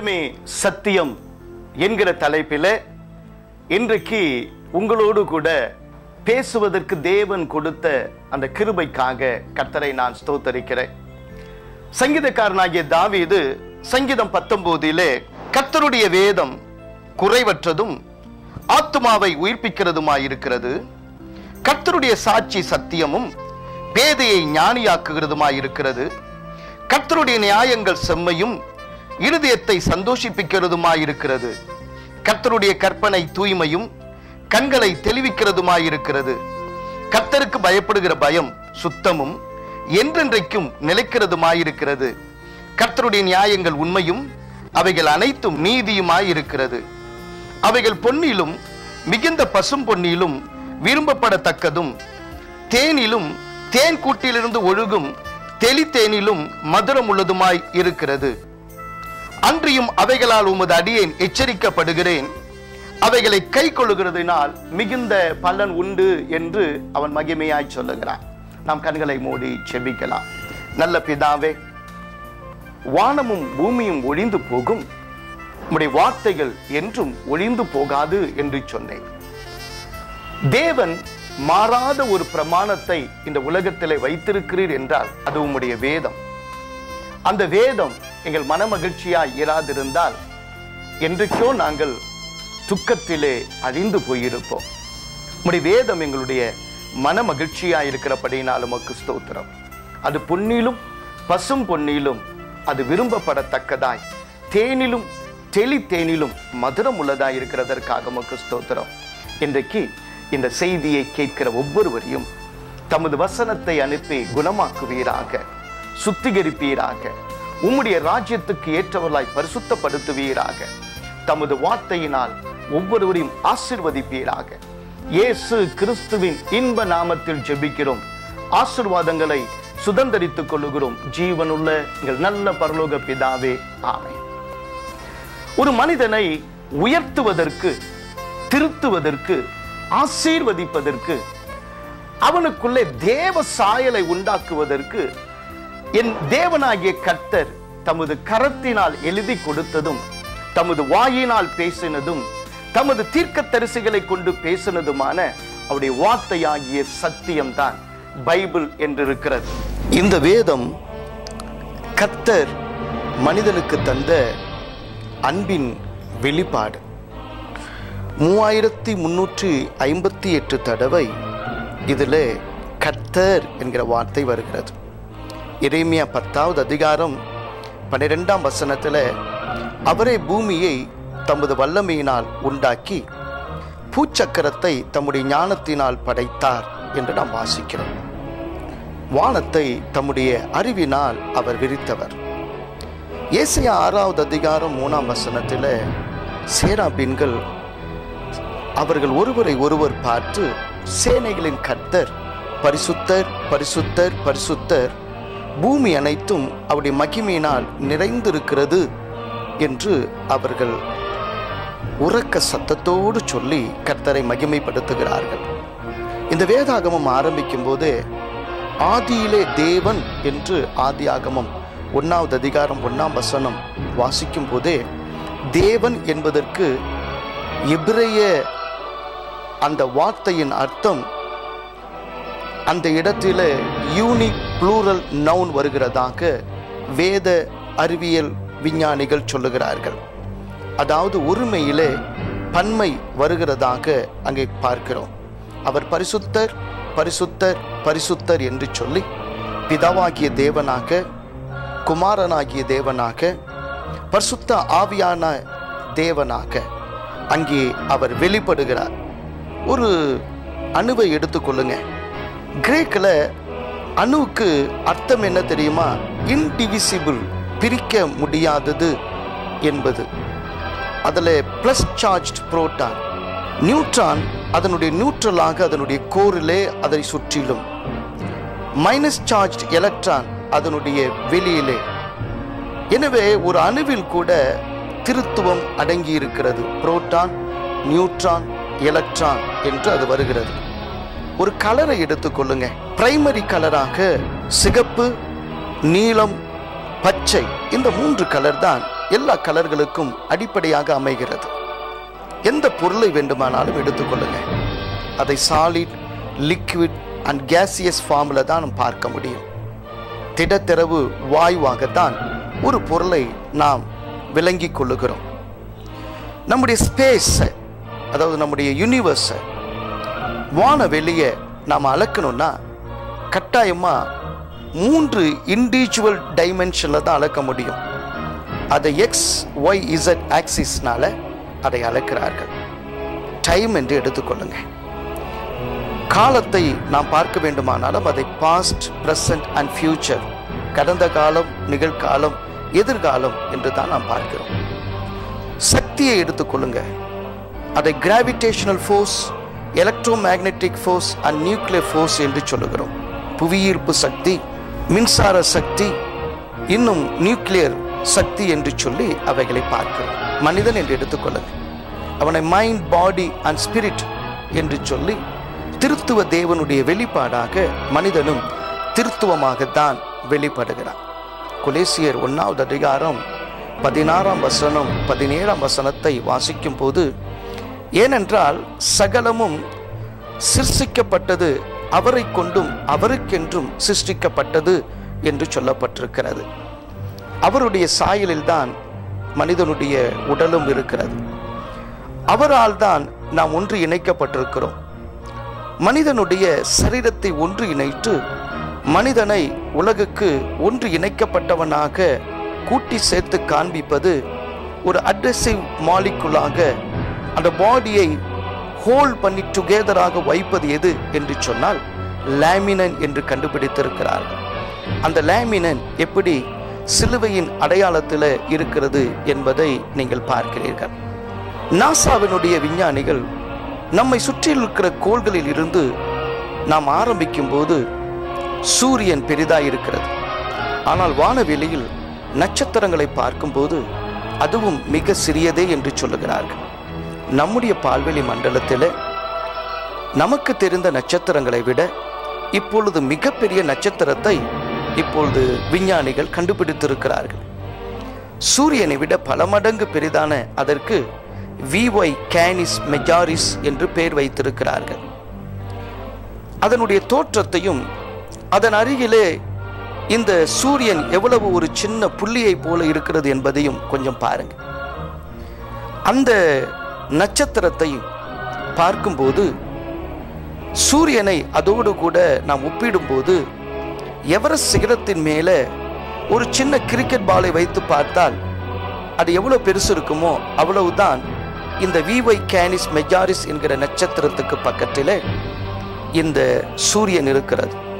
வேதமே சத்தியம் என்கிற தலைப்பில் இன்றைக்கு உங்களோடு கூட பேசுவதற்கு தேவன் கொடுத்த அந்த கிருபைக்காக கர்த்தரை நான் ஸ்தோத்தரிக்கிறேன் சங்கீதக்காரனாகிய தாவீது சங்கீதம் பத்தொன்பதிலே கர்த்தருடைய வேதம் குறைவற்றதும் ஆத்துமாவை உயிர்ப்பிக்கிறதுமாயிருக்கிறது கர்த்தருடைய சாட்சி சத்தியமும் பேதையை ஞானியாக்குகிறதுமாயிருக்கிறது கர்த்தருடைய நியாயங்கள் செம்மையும் இருதயத்தை சந்தோஷிப்பிக்கிறதுமாயிருக்கிறது கர்த்தருடைய கற்பனை தூய்மையும் கண்களை தெளிவிக்கிறதுமாயிருக்கிறது கர்த்தருக்கு பயப்படுகிற பயம் சுத்தமும் என்றென்றைக்கும் நிலைக்கிறதுமாயிருக்கிறது கர்த்தருடைய நியாயங்கள் உண்மையும் அவைகள் அனைத்தும் நீதியுமாயிருக்கிறது அவைகள் பொன்னிலும் மிகுந்த பசும் பொன்னிலும் விரும்பப்படத்தக்கதும் தேனிலும் தேன் கூட்டிலிருந்து ஒழுகும் தெளித்தேனிலும் மதுரம் உள்ளதுமாய் இருக்கிறது அன்றியும் அவைகளால் உமது அடியேன் எச்சரிக்கப்படுகிறேன் அவைகளை கை கொள்ளுகிறதினால் மிகுந்த பலன் உண்டு என்று அவன் மகிமையாய் சொல்லுகிறான் நாம் கண்களை மூடி செபிக்கலாம் நல்ல பிதாவே வானமும் பூமியும் ஒழிந்து போகும் உம்முடைய வார்த்தைகள் என்றும் ஒழிந்து போகாது என்று சொன்னேன் தேவன் மாறாத ஒரு பிரமாணத்தை இந்த உலகத்திலே வைத்திருக்கிறீர் என்றால் அது உம்முடைய வேதம் அந்த வேதம் எங்கள் மன மகிழ்ச்சியாய் இராதிருந்தால் என்றைக்கோ நாங்கள் துக்கத்திலே அழிந்து போயிருப்போம் உம்முடைய வேதம் எங்களுடைய மன மகிழ்ச்சியாய் இருக்கிறபடினால் உமக்கு ஸ்தோத்திரம் அது பொன்னிலும் பசும் பொன்னிலும் அது விரும்பப்படத்தக்கதாய் தேனிலும் தெளி தேனிலும் மதுரம் உள்ளதாய் இருக்கிறதற்காக உமக்கு ஸ்தோத்திரம் இன்றைக்கு இந்த செய்தியை கேட்கிற ஒவ்வொருவரையும் தமது வசனத்தை அனுப்பி குணமாக்குவீராக சுத்திகரிப்பீராக உம்முடைய ராஜ்யத்துக்கு ஏற்றவர்களாய் பரிசுத்தப்படுத்துவீராக தமது வார்த்தையினால் ஒவ்வொருவரையும் ஆசிர்வதிப்பீராக இயேசு கிறிஸ்துவின் இன்ப நாமத்தில் ஜெபிக்கிறோம் ஆசிர்வாதங்களை சுதந்தரித்துக் கொள்ளுகிறோம் ஜீவனுள்ள எங்கள் நல்ல பரலோக பிதாவே ஆமென் ஒரு மனிதனை உயர்த்துவதற்கு திருத்துவதற்கு ஆசீர்வதிப்பதற்கு அவனுக்குள்ளே தேவ சாயலை உண்டாக்குவதற்கு என் தேவனாகிய கர்த்தர் தமது கரத்தினால் எழுதி கொடுத்ததும் தமது வாயினால் பேசினதும் தமது தீர்க்க தரிசிகளை கொண்டு பேசினதுமான அவருடைய வார்த்தையாகிய சத்தியம்தான் பைபிள் என்று இருக்கிறது இந்த வேதம் கர்த்தர் மனிதனுக்கு தந்த அன்பின் வெளிப்பாடு மூவாயிரத்தி முன்னூற்றி ஐம்பத்தி எட்டு தடவை இதில் கர்த்தர் என்கிற வார்த்தை வருகிறது இறைமையா பத்தாவது அதிகாரம் பன்னிரெண்டாம் வசனத்தில் அவரே பூமியை தமது வல்லமையினால் உண்டாக்கி பூச்சக்கரத்தை தம்முடைய ஞானத்தினால் படைத்தார் என்று நாம் வாசிக்கிறோம் வானத்தை தம்முடைய அறிவினால் அவர் விரித்தவர் ஏசியா ஆறாவது அதிகாரம் மூணாம் வசனத்தில் சேராபின்கள் அவர்கள் ஒருவரை ஒருவர் பார்த்து சேனைகளின் கர்த்தர் பரிசுத்தர் பரிசுத்தர் பரிசுத்தர் பூமி அனைத்தும் அவருடைய மகிமையினால் நிறைந்திருக்கிறது என்று அவர்கள் உறக்க சத்தத்தோடு சொல்லி கர்த்தரை மகிமைப்படுத்துகிறார்கள் இந்த வேதாகமம் ஆரம்பிக்கும் போது ஆதியிலே தேவன் என்று ஆதியாகமம் ஒன்னாவது அதிகாரம் ஒன்னாம் வசனம் வாசிக்கும் போதே தேவன் என்பதற்கு எபிரேய அந்த வார்த்தையின் அர்த்தம் அந்த இடத்தில யூனி ப்ளூரல் நவுன் வருகிறதாக வேத அறிவியல் விஞ்ஞானிகள் சொல்லுகிறார்கள் அதாவது ஒருமையிலே பன்மை வருகிறதாக அங்கே பார்க்கிறோம் அவர் பரிசுத்தர் பரிசுத்தர் பரிசுத்தர் என்று சொல்லி பிதாவாகிய தேவனாக குமாரனாகிய தேவனாக பரிசுத்த ஆவியான தேவனாக அங்கே அவர் வெளிப்படுகிறார் ஒரு அணுவை எடுத்துக்கொள்ளுங்க கிரேக்கில் அணுவுக்கு அர்த்தம் என்ன தெரியுமா இன்டிவிசிபிள் பிரிக்க முடியாதது என்பது அதில் ப்ளஸ் சார்ஜ் புரோட்டான் நியூட்ரான் அதனுடைய நியூட்ரலாக அதனுடைய கோரிலே அதை சுற்றிலும் மைனஸ் சார்ஜ் எலக்ட்ரான் அதனுடைய வெளியிலே எனவே ஒரு அணுவில் கூட திருத்துவம் அடங்கி இருக்கிறது புரோட்டான் நியூட்ரான் எலக்ட்ரான் என்று அது வருகிறது ஒரு கலரை எடுத்துக்கொள்ளுங்க பிரைமரி கலராக சிகப்பு நீலம் பச்சை இந்த மூன்று கலர் தான் எல்லா கலர்களுக்கும் அடிப்படையாக அமைகிறது எந்த பொருளை வேண்டுமானாலும் எடுத்துக்கொள்ளுங்க அதை சாலிட் லிக்விட் அண்ட் கேசியஸ் ஃபார்மில் தான் நாம் பார்க்க முடியும் திடத்திரவு வாயுவாகத்தான் ஒரு பொருளை நாம் விளங்கிக் கொள்ளுகிறோம் நம்முடைய ஸ்பேஸை அதாவது நம்முடைய யூனிவர்ஸை வானவெளியை நாம் அளக்கணும்னா கட்டாயமாக மூன்று இண்டிவிஜுவல் டைமென்ஷனில் தான் அளக்க முடியும் அதை எக்ஸ் ஒய் இசட் ஆக்சிஸ்னால அதை அளக்கிறார்கள் டைம் என்று எடுத்துக்கொள்ளுங்க காலத்தை நாம் பார்க்க வேண்டுமானாலும் அதை பாஸ்ட் பிரசன்ட் அண்ட் ஃபியூச்சர் கடந்த காலம் நிகழ்காலம் எதிர்காலம் என்று தான் நாம் பார்க்கிறோம் சக்தியை எடுத்துக்கொள்ளுங்க அதை gravitational force electromagnetic force and nuclear force என்று சொல்லுகிறோம் புவியீர்ப்பு சக்தி மின்சார சக்தி இன்னும் நியூக்ளியர் சக்தி என்று சொல்லி அவைகளை பார்க்கிறோம் மனிதன் என்று எடுத்துக்கொள்ளுங்க அவனை மைண்ட் பாடி அண்ட் ஸ்பிரிட் என்று சொல்லி திருத்துவ தேவனுடைய வெளிப்பாடாக மனிதனும் திருத்துவமாகத்தான் வெளிப்படுகிறான் குலேசியர் ஒன்றாவது அதிகாரம் பதினாறாம் வசனம் பதினேழாம் வசனத்தை வாசிக்கும் போது ஏனென்றால் சகலமும் சிருஷ்டிக்கப்பட்டது அவரை கொண்டும் அவருக்கென்றும் சிருஷ்டிக்கப்பட்டது என்று சொல்லப்பட்டிருக்கிறது அவருடைய சாயலில்தான் மனிதனுடைய உடலும் இருக்கிறது அவரால் தான் நாம் ஒன்று இணைக்கப்பட்டிருக்கிறோம் மனிதனுடைய சரீரத்தை ஒன்று இணைத்து மனிதனை உலகுக்கு ஒன்று இணைக்கப்பட்டவனாக கூட்டி சேர்த்து காண்பிப்பது ஒரு அட்ரஸிவ் மாலிக்குலாக அந்த பாடியை ஹோல் பண்ணி டுகெதராக வைப்பது எது என்று சொன்னால் லேமினன் என்று கண்டுபிடித்திருக்கிறார்கள் அந்த லேமினன் எப்படி சிலுவையின் அடையாளத்தில் இருக்கிறது என்பதை நீங்கள் பார்க்கிறீர்கள் நாசாவினுடைய விஞ்ஞானிகள் நம்மை சுற்றில் இருக்கிற கோள்களில் இருந்து நாம் ஆரம்பிக்கும் போது சூரியன் பெரிதாய் இருக்கிறது ஆனால் வானவெளியில் நட்சத்திரங்களை பார்க்கும்போது அதுவும் மிக சிறியதே என்று சொல்லுகிறார்கள் நம்முடைய பால்வெளி மண்டலத்தில் நமக்கு தெரிந்த நட்சத்திரங்களை விட இப்பொழுது மிகப்பெரிய நட்சத்திரத்தை இப்பொழுது விஞ்ஞானிகள் கண்டுபிடித்திருக்கிறார்கள் சூரியனை விட பல மடங்கு பெரிதான அதற்கு விஒய் கேனிஸ் மெஜாரிஸ் என்று பெயர் வைத்திருக்கிறார்கள் அதனுடைய தோற்றத்தையும் அதன் அருகிலே இந்த சூரியன் எவ்வளவு ஒரு சின்ன புள்ளியை போல இருக்கிறது என்பதையும் கொஞ்சம் பாருங்க அந்த நட்சத்திரத்தை பார்க்கும்போது சூரியனை அதோடு கூட நாம் ஒப்பிடும்போது எவரெஸ்ட் சிகரத்தின் மேலே ஒரு சின்ன கிரிக்கெட் பாலை வைத்து பார்த்தால் அது எவ்வளவு பெருசு இருக்குமோ அவ்வளவுதான் இந்த விஒய் கேனிஸ் மெஜாரிஸ் என்கிற நட்சத்திரத்துக்கு பக்கத்திலே இந்த சூரியன் இருக்கிறது